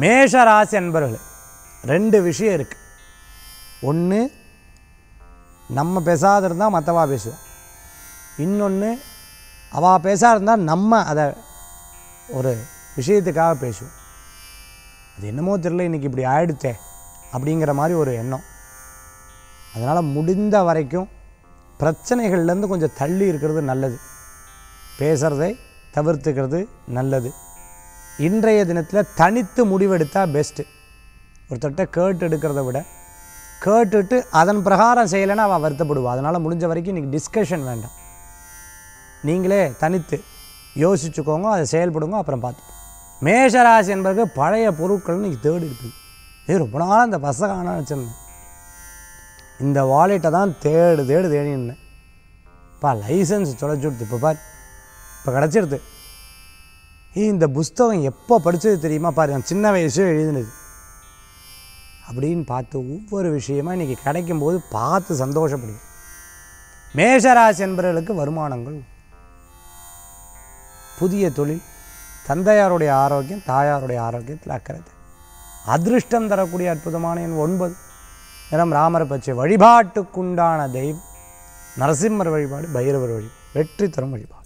மேஷ ராசி அன்பர்களே ரெண்டு விஷயம் இருக்குது ஒன்று நம்ம பேசாத இருந்தால் மற்றவா பேசுவோம் இன்னொன்று அவள் பேசாத இருந்தால் நம்ம அதை ஒரு விஷயத்துக்காக பேசுவோம் அது என்னமோ தெரியல இன்றைக்கி இப்படி ஆயிடுத்தே அப்படிங்கிற மாதிரி ஒரு எண்ணம் அதனால் முடிந்த வரைக்கும் பிரச்சனைகள்லேருந்து கொஞ்சம் தள்ளி இருக்கிறது நல்லது பேசுகிறதை தவிர்த்துக்கிறது நல்லது இன்றைய தினத்தில் தனித்து முடிவெடுத்தால் பெஸ்ட்டு ஒருத்தர்கிட்ட கேட்டு எடுக்கிறத விட கேட்டுட்டு அதன் பிரகாரம் செய்யலைன்னா அவள் வருத்தப்படுவா அதனால் முடிஞ்ச வரைக்கும் இன்றைக்கி டிஸ்கஷன் வேண்டாம் நீங்களே தனித்து யோசிச்சுக்கோங்க அதை செயல்படுங்க அப்புறம் பார்த்து மேஷராசி என்பது பழைய பொருட்கள் இன்னைக்கு தேடி இருக்குது ஏ ரொம்ப நாளாக இந்த பஸ்ஸை காண வச்சுருந்தேன் இந்த வாலெட்டை தான் தேடு தேடு தேடினேன் பா லைசன்ஸ் தொலைச்சு கொடுத்து இப்போ பார் இப்போ கிடச்சிருது ஏய் இந்த புஸ்தகம் எப்போ படித்தது தெரியுமா பாரு நான் சின்ன வயசு எழுதினது அப்படின்னு பார்த்து ஒவ்வொரு விஷயமா இன்றைக்கி கிடைக்கும்போது பார்த்து சந்தோஷப்படுது மேஷராசி என்பவர்களுக்கு வருமானங்கள் புதிய தொழில் தந்தையாருடைய ஆரோக்கியம் தாயாருடைய ஆரோக்கியத்தில் அக்கறை அதிருஷ்டம் தரக்கூடிய அற்புதமான எண் ஒன்பது நிறம் ராமர் பச்சை வழிபாட்டுக்குண்டான தெய்வம் நரசிம்மர் வழிபாடு பைரவர் வழிபாடு வெற்றி தரும் வழிபாடு